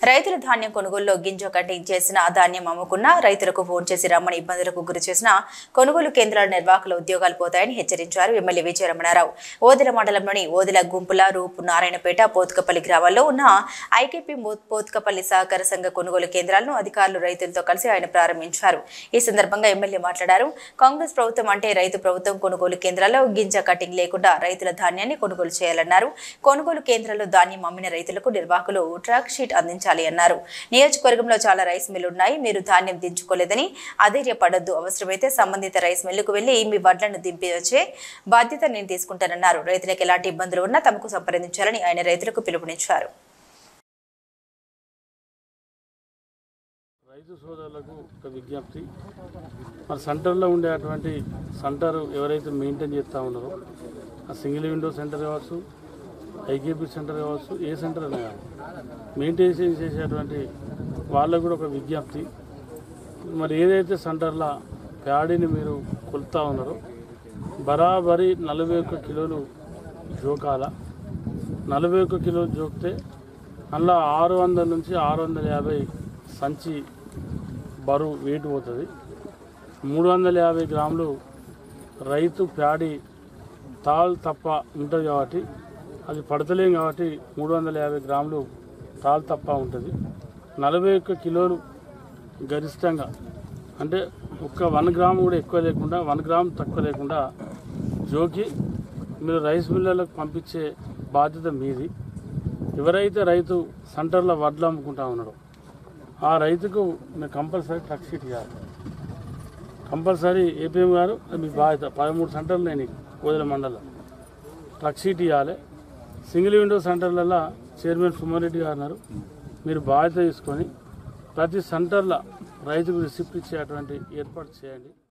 రైతుల ధాన్యం కొనుగోలులో గింజ కటింగ్ చేసిన ధాన్యం అమ్ముకున్న రైతులకు ఫోన్ చేసి రమ్మని ఇబ్బందులకు గురి చేసిన కొనుగోలు కేంద్రాల నిర్వాహకుల ఉద్యోగాలు పోతాయని హెచ్చరించారు ఎమ్మెల్యే విజయరమణారావు ఓదెల మండలంలోని ఓదెల గుంపుల రూపు నారాయణపేట పోతుకపల్లి గ్రామాల్లో ఉన్న ఐకేపీ మో- పోతుకపల్లి సహకార సంఘ కొనుగోలు కేంద్రాలను అధికారులు రైతులతో కలిసి ఆయన ప్రారంభించారు ఈ సందర్భంగా ఎమ్మెల్యే మాట్లాడారు కాంగ్రెస్ ప్రభుత్వం అంటే రైతు ప్రభుత్వం కొనుగోలు కేంద్రాల్లో గింజ కటింగ్ లేకుండా రైతుల ధాన్యాన్ని కొనుగోలు చేయాలన్నారు కొనుగోలు కేంద్రాల్లో ధాన్యం అమ్మిన రైతులకు నిర్వాహకులు ట్రాక్ షీట్ అందించాలి అన్నారు నియోజకవర్గంలో చాలా రైస్ మిల్లు ఉన్నాయి మీరు ధాన్యం దించుకోలేదని అధైర్యపడొద్దు అవసరమైతే సంబంధిత రైస్ మిల్లుకు వెళ్లి మీ వడ్లను దింపి వచ్చే బాధ్యత నేను తీసుకుంటానన్నారు రైతులకు ఎలాంటి ఇబ్బందులు ఉన్నా తమకు సంప్రదించాలని ఆయన రైతులకు పిలుపునిచ్చారు రైతు సోదరులకు ఒక విజ్ఞప్తి మరి సెంటర్లో ఉండేటువంటి సెంటర్ ఎవరైతే మెయింటైన్ చేస్తూ ఉన్నారో ఆ సింగిల్ విండో సెంటర్ కావచ్చు ఐకేపీ సెంటర్ కావచ్చు ఏ సెంటర్ అయినా కానీ మెయింటైన్ చేసేటువంటి వాళ్ళకు కూడా ఒక విజ్ఞప్తి మరి ఏదైతే సెంటర్లో ప్యాడీని మీరు కొలుతా ఉన్నారో బరాబరి నలభై ఒక్క కిలోలు జోకాల నలభై ఒక్క కిలోలు జోకితే అందులో ఆరు వందల నుంచి ఆరు వందల యాభై సంచి బరువు వెయిట్ పోతుంది మూడు వందల యాభై గ్రాములు రైతు ప్యాడీ తాల్ తప్ప ఉంటుంది కాబట్టి అది పడతలేం కాబట్టి మూడు వందల యాభై గ్రాములు తాల్ తప్ప ఉంటుంది నలభై ఒక్క కిలోలు గరిష్టంగా అంటే ఒక్క వన్ గ్రామ్ కూడా ఎక్కువ లేకుండా వన్ గ్రామ్ తక్కువ లేకుండా జోకి మీరు రైస్ మిల్లర్లకు పంపించే బాధ్యత మీది ఎవరైతే రైతు సెంటర్లో వడ్లు అమ్ముకుంటా ఉన్నాడో ఆ రైతుకు మీరు కంపల్సరీ ట్రక్ షీట్ ఇవ్వాలి కంపల్సరీ ఏపీఎం గారు అది మీ బాధ్యత పదమూడు సెంటర్లు నేను కోదల మండలం ట్రక్ షీట్ ఇవ్వాలి సింగిల్ విండో సెంటర్లలో చైర్మన్ సుమారెడ్డి గారు అన్నారు మీరు బాధ్యత తీసుకొని ప్రతి సెంటర్లో రైతుకు రిసిప్ట్ ఇచ్చేటువంటి ఏర్పాటు చేయండి